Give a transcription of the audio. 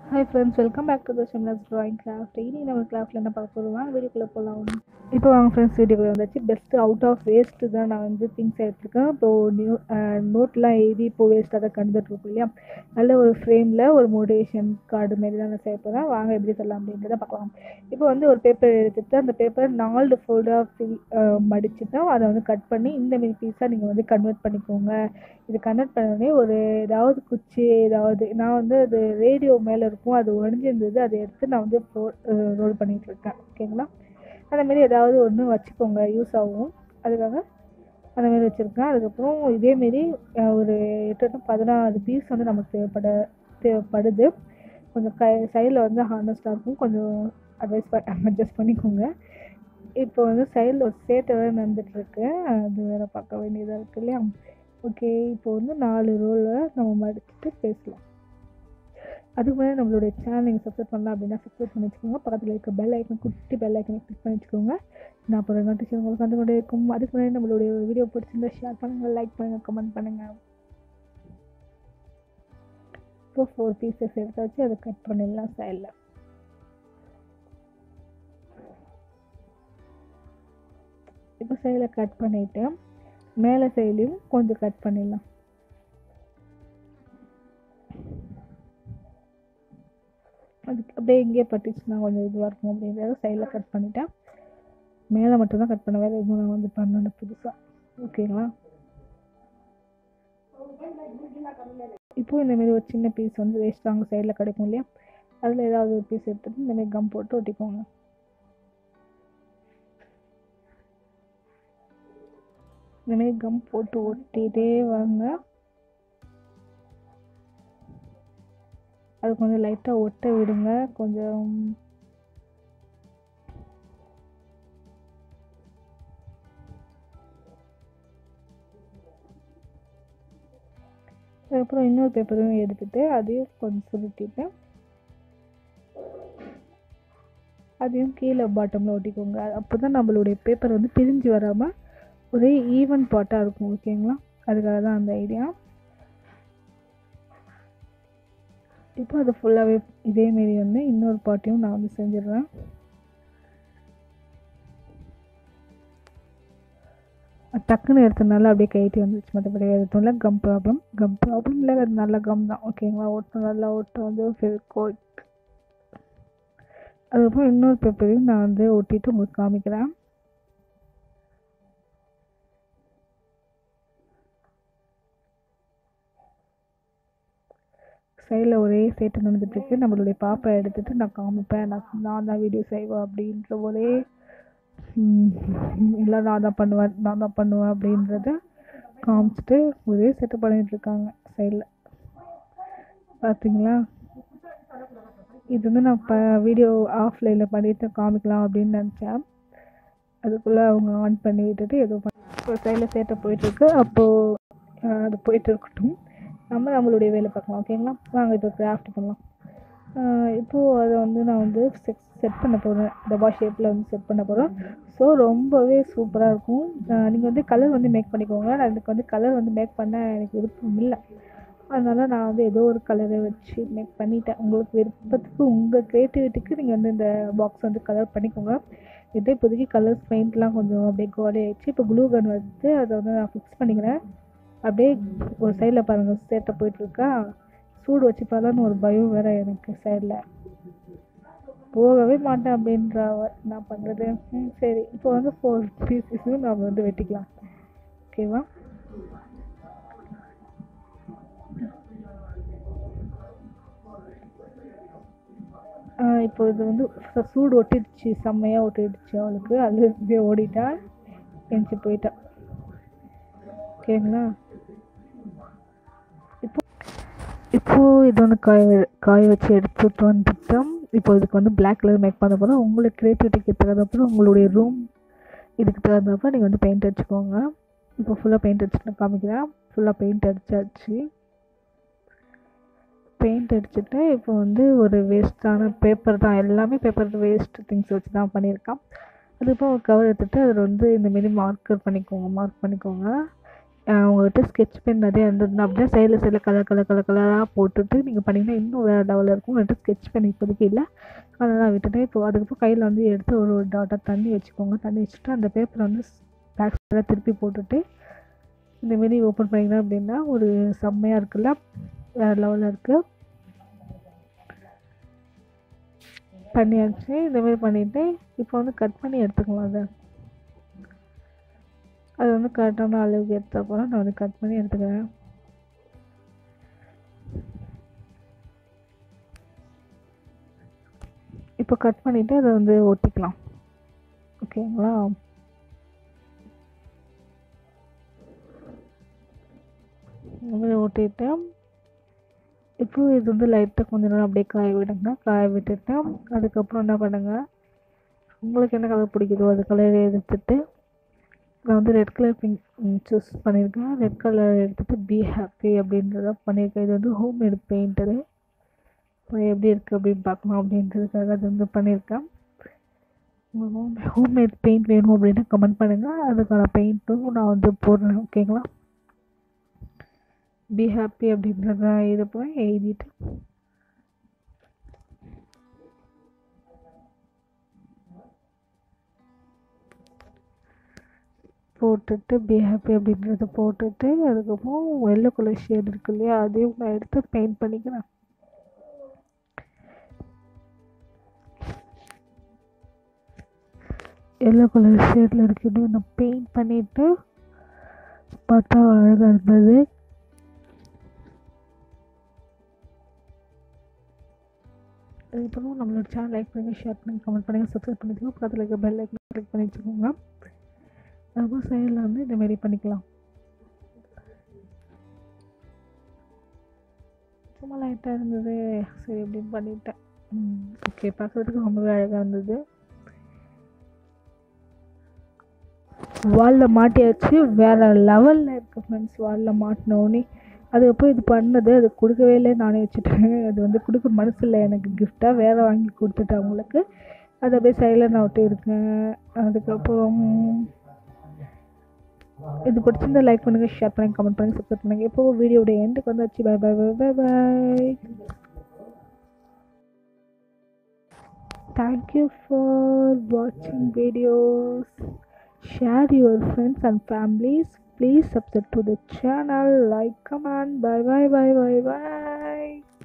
hi friends welcome back to the ஷிம்லஸ் drawing craft இனி நம்ம கிராஃப்டில் என்ன பார்க்க போகிறோம் வாங்க வீடியோக்குள்ளே போகலாம் இப்போ வாங்க ஃப்ரெண்ட்ஸ் வீடியோக்குள்ள வந்தாச்சு பெஸ்ட்டு அவுட் ஆஃப் வேஸ்ட்டு தான் நான் வந்து திங்ஸ் எடுத்துருக்கேன் இப்போது நியூ நோட்லாம் எழுதி இப்போ வேஸ்ட்டாக தான் கண்டுட்டு இருக்கோம் இல்லையா நல்ல ஒரு ஃப்ரேமில் ஒரு மோட்டிவேஷன் கார்டு மாரி தான் நான் செய்ய போகிறேன் வாங்க எப்படி சொல்லலாம் அப்படின்றத பார்க்கலாம் இப்போ வந்து ஒரு பேப்பர் எடுத்துட்டு அந்த பேப்பரை நாலு ஃபோல்டாக ஃபில் மடிச்சுட்டு அதை வந்து கட் பண்ணி இந்த மாரி பீஸாக நீங்கள் வந்து கன்வெர்ட் பண்ணிக்கோங்க இது கன்வெர்ட் பண்ணோடனே ஒரு ஏதாவது குச்சி ஏதாவது நான் வந்து அது ரேடியோ மேலே இருக்கும் அது உடஞ்சிருந்தது அதை எடுத்து நான் வந்து ரோல் பண்ணிகிட்டு இருக்கேன் ஓகேங்களா அந்த மாரி ஏதாவது ஒன்று வச்சுக்கோங்க யூஸ் ஆகும் அதுக்காக அந்த மாரி வச்சுருக்கேன் அதுக்கப்புறம் இதேமாரி ஒரு எட்டு பதினாறு பீஸ் வந்து நமக்கு தேவைப்பட தேவைப்படுது கொஞ்சம் க சைடில் வந்து ஹார்னஸ்டாக இருக்கும் கொஞ்சம் அட்வைஸ் ப அட்ஜஸ்ட் பண்ணிக்கோங்க இப்போ வந்து சைடில் ஒரு சேட்டை வேறு நடந்துகிட்ருக்கு அது வேறு பார்க்க வேண்டியதாக இருக்குது இல்லையா ஓகே இப்போ வந்து நாலு ரோலை நம்ம மடிச்சுட்டு பேசலாம் அதுக்கு முன்னாடி நம்மளுடைய சேனல் நீங்கள் சப்ஸ்கிரைப் பண்ணலாம் அப்படின்னா சப்ஸ்கிரைப் பண்ணி வச்சுக்கோங்க பக்கத்தில் இருக்க பெல் ஐக்கன் குட்டி பெல் ஐக்கனை கிளிக் பண்ணி வச்சுக்கோங்க நான் அப்புறம் நோட்டிஃபிகேஷன் உங்களுக்கு வந்து கொண்டே இருக்கும் அதுக்கு முன்னாடி நம்மளுடைய வீடியோ பிடிச்சிருந்தா ஷேர் பண்ணுங்கள் லைக் பண்ணுங்கள் கமெண்ட் பண்ணுங்கள் இப்போ ஃபோர் பீசஸ் எடுத்தாச்சு அதை கட் பண்ணிடலாம் சைடில் இப்போ சைடில் கட் பண்ணிவிட்டு மேலே சைட்லேயும் கொஞ்சம் கட் பண்ணிடலாம் அதுக்கு அப்படியே இங்கேயே பட்டுச்சுன்னா கொஞ்சம் இதுவாக இருக்கும் அப்படின்றத சைடில் கட் பண்ணிட்டேன் மேலே மட்டும்தான் கட் பண்ண வேறு எதுவும் நான் வந்து பண்ணணும் புதுசாக ஓகேங்களா இப்போது இந்தமாரி ஒரு சின்ன பீஸ் வந்து வேஸ்ட்டாக அங்கே சைடில் கிடைக்கும் இல்லையா அதில் ஏதாவது ஒரு பீஸ் எடுத்துகிட்டு இந்தமாரி கம் போட்டு ஒட்டிக்கோங்க இந்தமாரி கம் போட்டு ஒட்டிகிட்டே வாங்க அது கொஞ்சம் லைட்டாக ஒட்ட விடுங்க கொஞ்சம் அதுக்கப்புறம் இன்னொரு பேப்பரும் எடுத்துகிட்டு அதையும் கொஞ்சம் சுருட்டிட்டு அதையும் கீழே பாட்டமில் ஒட்டிக்கோங்க அப்போ தான் நம்மளுடைய பேப்பர் வந்து பிரிஞ்சு வராமல் ஒரே ஈவன் பாட்டாக இருக்கும் ஓகேங்களா அதுக்காக தான் அந்த ஐடியா இப்போ அது ஃபுல்லாகவே இதேமாரி வந்து இன்னொரு பாட்டையும் நான் வந்து செஞ்சிடுறேன் டக்குன்னு எடுத்ததுனால அப்படியே கைட்டி வந்துச்சு மற்றபடி வேறு எதுவும் இல்லை கம் ப்ராப்ளம் கம் ப்ராப்ளம் இல்லை அது நல்ல கம் தான் ஓகேங்களா ஒட்டும் நல்லா ஒட்டும் வந்து ஃபெவிகோட் அதுக்கப்புறம் இன்னொரு பேப்பரையும் நான் வந்து ஒட்டிட்டு உங்களுக்கு காமிக்கிறேன் சைடில் ஒரே சேட்டை நடந்துட்டுருக்கு நம்மளுடைய பாப்பா எடுத்துகிட்டு நான் காமிப்பேன் நான் நான் தான் வீடியோ செய்வேன் அப்படின்ற ஒரே எல்லாம் நான் தான் பண்ணுவேன் நான் தான் பண்ணுவேன் அப்படின்றத காமிச்சிட்டு ஒரே செட்டப் பண்ணிகிட்ருக்காங்க சைடில் பார்த்தீங்களா இது வந்து நான் இப்போ வீடியோ ஆஃப்லைனில் பண்ணிவிட்டு காமிக்கலாம் அப்படின்னு நினச்சேன் அதுக்குள்ளே அவங்க ஆன் பண்ணி விட்டுட்டு ஏதோ பண்ணி சைடில் சேட்டை போயிட்டுருக்கு அப்போது அது போயிட்டு இருக்கட்டும் நம்ம நம்மளுடைய வேலை பார்க்கலாம் ஓகேங்களா வாங்க இப்போ கிராஃப்ட் பண்ணலாம் இப்போது அதை வந்து நான் வந்து செட் செட் பண்ண போகிறேன் டபா ஷேப்பில் வந்து செட் பண்ண போகிறேன் ஸோ ரொம்பவே சூப்பராக இருக்கும் நீங்கள் வந்து கலர் வந்து மேக் பண்ணிக்கோங்க நான் இதுக்கு வந்து கலர் வந்து மேக் பண்ண எனக்கு விருப்பம் இல்லை அதனால் நான் வந்து ஏதோ ஒரு கலரை வச்சு மேக் பண்ணிட்டேன் உங்களுக்கு விருப்பத்துக்கு உங்கள் க்ரியேட்டிவிட்டிக்கு நீங்கள் வந்து இந்த பாக்ஸ் வந்து கலர் பண்ணிக்கோங்க இதே இப்போதைக்கு கலர்ஸ் பெயிண்ட்லாம் கொஞ்சம் அப்படியே கோடி ஆயிடுச்சு இப்போ க்ளூ கன் வந்து அதை வந்து நான் ஃபிக்ஸ் பண்ணிக்கிறேன் அப்படியே ஒரு சைடில் பாருங்கள் சேட்டை போயிட்டுருக்கா சூடு வச்சு பார்த்தான்னு ஒரு பயம் வேறு எனக்கு சைடில் போகவே மாட்டேன் அப்படின்ற என்ன பண்ணுறது ம் சரி இப்போ வந்து ஃபோர் பீசஸையும் நம்ம வந்து வெட்டிக்கலாம் ஓகேவா இப்போ இது வந்து சூடு ஒட்டிடுச்சு செம்மையாக ஒட்டிடுச்சு அவளுக்கு அது இப்படியே ஓடிட்டா எந்திச்சு போயிட்டா ஓகேங்களா இப்போ இப்போது இது வந்து காய காய வச்சு எடுத்துகிட்டு வந்துட்டோம் இப்போ இதுக்கு வந்து பிளாக் கலர் மேக் பண்ண போகிறோம் உங்களுக்கு க்ரியேட்டிவிட்டிக்கு தகுந்தப்பறம் உங்களுடைய ரூம் இதுக்கு தகுந்தப்போ நீங்கள் வந்து பெயிண்ட் அடிச்சுக்கோங்க இப்போ ஃபுல்லாக பெயிண்ட் அடிச்சுட்டு காமிக்கிறேன் ஃபுல்லாக பெயிண்ட் அடிச்சாச்சு பெயிண்ட் அடிச்சுட்டு இப்போ வந்து ஒரு வேஸ்ட்டான பேப்பர் தான் எல்லாமே பேப்பர் வேஸ்ட் திங்ஸ் வச்சு தான் பண்ணியிருக்கான் அதுக்கப்புறம் ஒரு கவர் எடுத்துகிட்டு அதில் வந்து இந்தமாரி மார்க்கர் பண்ணிக்கோங்க மார்க் பண்ணிக்கோங்க உங்கள்கிட்ட ஸ்கெட்ச் பென் நிறைய இருந்ததுன்னா அப்படின்னா சைடில் சைடில் கலர் கலர் கலர் கலராக போட்டுட்டு நீங்கள் பண்ணிங்கன்னா இன்னும் வேறு லெவலில் இருக்கும் உங்கள்கிட்ட ஸ்கெட்ச் பென் இப்போதைக்கு இல்லை அதெல்லாம் விட்டுட்டு இப்போ அதுக்கப்புறம் கையில் வந்து எடுத்து ஒரு ஒரு டாட்டாக தண்ணி வச்சுக்கோங்க தண்ணி வச்சுட்டு அந்த பேப்பரை வந்து பேக் சைடாக திருப்பி போட்டுட்டு இந்தமாரி ஓப்பன் பண்ணிங்கன்னா அப்படின்னா ஒரு செம்மையாக இருக்குல்ல வேறு லெவலில் இருக்குது பண்ணியாச்சு இந்தமாரி பண்ணிவிட்டு இப்போ வந்து கட் பண்ணி எடுத்துக்கலாம் அதை அது வந்து கரெக்டான அளவுக்கு எடுத்த அப்புறம் நான் வந்து கட் பண்ணி எடுத்துக்கிறேன் இப்போ கட் பண்ணிவிட்டு அதை வந்து ஒட்டிக்கலாம் ஓகேங்களா இந்த மாதிரி ஒட்டிட்டு இப்போ இது வந்து லைட்டாக கொஞ்ச நேரம் அப்படியே காய விடுங்க காய விட்டுட்டு அதுக்கப்புறம் என்ன பண்ணுங்க உங்களுக்கு என்ன கலர் பிடிக்குதோ அது கலர் எடுத்துட்டு நான் வந்து ரெட் கலர் பிங்க் சூஸ் பண்ணியிருக்கேன் ரெட் கலர் எடுத்துகிட்டு பி ஹாப்பி அப்படின்றத பண்ணியிருக்கேன் இது வந்து ஹோம் மேட் பெயிண்டரு எப்படி இருக்குது அப்படின்னு பார்க்கலாம் அப்படின்றதுக்காக அது வந்து பண்ணியிருக்கேன் உங்களுக்கு ஹோம் ஹோம்மேட் பெயிண்ட் வேணும் அப்படின்னா கமெண்ட் பண்ணுங்கள் அதுக்கான பெயிண்ட்டும் நான் வந்து போடுறேன் ஓகேங்களா பி ஹாப்பி அப்படின்றத இது போய் எழுதிட்டு போட்டுட்டு பி ஹாப்பி அப்படின்றத போட்டுட்டு அதுக்கப்புறம் எல்லோ கலர் ஷேட் இருக்கு இல்லையா அதையும் நான் எடுத்து பெயிண்ட் பண்ணிக்கிறேன் எல்லோ கலர் ஷேடில் இருக்குது நான் பெயிண்ட் பண்ணிவிட்டு பார்த்தா அழகாக இருந்தது அதுக்கப்புறம் நம்மளோட சேனல் லைக் பண்ணுங்கள் ஷேர் பண்ணுங்கள் கமெண்ட் பண்ணுங்கள் சப்ஸ்கிரைப் பண்ணிக்கோங்க பக்கத்தில் இருக்க பெல் ஐக்கன் கிளிக் பண்ணி வச்சுக்கோங்க அதுக்கப்புறம் சைடில் வந்து இந்தமாரி பண்ணிக்கலாம் சும்மா லைட்டாக இருந்தது சரி அப்படின்னு பண்ணிட்டேன் ஓகே பார்க்குறதுக்கு ரொம்பவே அழகாக இருந்தது வாலில் மாட்டியாச்சு வேறு லெவலில் இருக்குது ஃப்ரெண்ட்ஸ் வாலில் மாட்டினோடனே அதுக்கப்புறம் இது பண்ணது அது கொடுக்கவே இல்லை நானே வச்சுட்டேன் அது வந்து கொடுக்க மனசு இல்லை எனக்கு கிஃப்டாக வேறு வாங்கி கொடுத்துட்டேன் அவங்களுக்கு அதை அப்படியே சைடில் நான் விட்டு இருக்கேன் அதுக்கப்புறம் இது பிடிச்சிருந்தா லைக் பண்ணுங்கள் ஷேர் பண்ணுங்கள் கமெண்ட் பண்ணுங்கள் சப்ஸ்கிரைப் பண்ணுங்கள் இப்போ வீடியோட எண்டுக்கு வந்தாச்சு bye bye bye bye bye thank you for watching videos share your friends and families please subscribe to the channel like comment bye bye bye bye bye